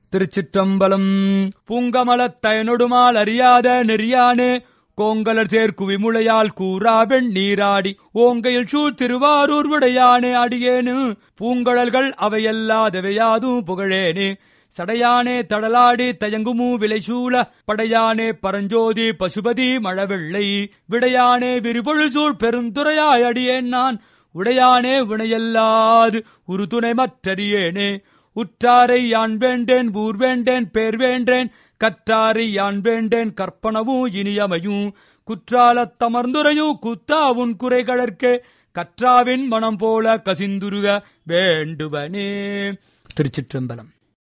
திருச்சிற்றம்பலம் பூங்கமலத் தயனொடுமால் அறியாத நெறியானே கோங்கலர் சேர்க்குவி முளையால் கூறாவெண் நீராடி ஓங்கையில் சூழ் திருவாரூர் விடையானே அடியேனு பூங்கழல்கள் அவையல்லாதவையாதும் புகழேனே சடையானே தடலாடி தயங்குமூ விலைசூழ படையானே பரஞ்சோதி பசுபதி மழவெள்ளை விடையானே விரிபொழில் சூழ் பெருந்துரையாய் அடியேன் நான் உடையானே வினையல்லாது ஒரு துணை மற்றறியேனே உற்றாரை யான் வேண்டேன் ஊர் வேண்டேன் பேர் வேண்டேன் கற்றாரை யான் வேண்டேன் கற்பனவும் இனியமையும் குற்றாலத் தமர்ந்துரையும் குத்தா உன் குறைகளற்கே கற்றாவின் மனம் போல கசிந்துருக வேண்டுவனே திருச்சிற்றம்பலம்